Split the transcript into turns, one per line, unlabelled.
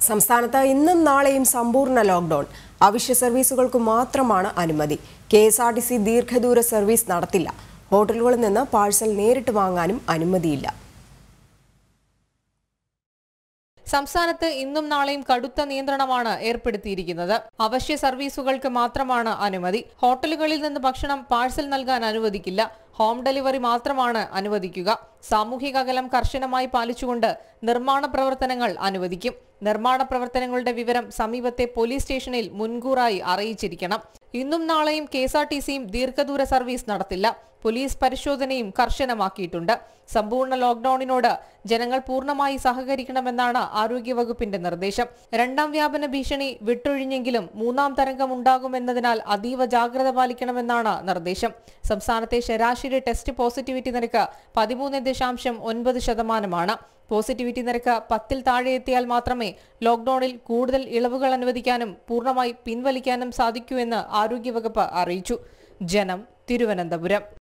സംസ്ഥാനത്ത് ഇന്നും നാളെയും സമ്പൂർണ്ണ ലോക്ഡൌൺ അവശ്യ സർവീസുകൾക്ക് മാത്രമാണ് അനുമതി K S R T C ദീർഘദൂര സർവീസ് നടത്തില്ല ഹോട്ടലുകളിൽ നിന്ന് പാഴ്സൽ നേരിട്ട് വാങ്ങാനും അനുമതിയില്ല
സംസ്ഥാനത്ത് ഇന്നും നാളെയും കടുത്ത നിയന്ത്രണമാണ് ഏർപ്പെടുത്തിയിരിക്കുന്നത് അവശ്യ സർവീസുകൾക്ക് മാത്രമാണ് അനുമതി ഹോട്ടലുകളിൽ നിന്ന് ഭക്ഷണം പാഴ്സൽ നൽകാൻ അനുവദിക്കില്ല ഹോം ഡെലിവറി മാത്രമാണ് അനുവദിക്കുക സാമൂഹിക അകലം കർശനമായി പാലിച്ചുകൊണ്ട് നിർമ്മാണ പ്രവർത്തനങ്ങൾ അനുവദിക്കും നിർമ്മാണ പ്രവർത്തനങ്ങളുടെ വിവരം സമീപത്തെ പോലീസ് സ്റ്റേഷനിൽ മുൻകൂറായി അറിയിച്ചിരിക്കണം ഇന്നും നാളെയും കെ എസ് ആർ ടി സിയും ദീർഘദൂര സർവീസ് നടത്തില്ല പോലീസ് പരിശോധനയും കർശനമാക്കിയിട്ടുണ്ട് സമ്പൂർണ്ണ ലോക്ഡൌണിനോട് ജനങ്ങൾ പൂർണ്ണമായി സഹകരിക്കണമെന്നാണ് ആരോഗ്യവകുപ്പിന്റെ നിർദ്ദേശം രണ്ടാം വ്യാപന ഭീഷണി വിട്ടൊഴിഞ്ഞെങ്കിലും മൂന്നാം തരംഗം ഉണ്ടാകുമെന്നതിനാൽ അതീവ ജാഗ്രത പാലിക്കണമെന്നാണ് നിർദ്ദേശം സംസ്ഥാനത്തെ ശരാശരി ടെസ്റ്റ് പോസിറ്റിവിറ്റി നിരക്ക് പതിമൂന്ന് ദശാംശം ഒൻപത് ശതമാനമാണ് പോസിറ്റിവിറ്റി നിരക്ക് പത്തിൽ താഴെ എത്തിയാൽ മാത്രമേ ലോക്ഡൌണിൽ കൂടുതൽ ഇളവുകൾ അനുവദിക്കാനും പൂർണ്ണമായി പിൻവലിക്കാനും സാധിക്കൂ എന്ന് ആരോഗ്യവകുപ്പ് അറിയിച്ചു ജനം തിരുവനന്തപുരം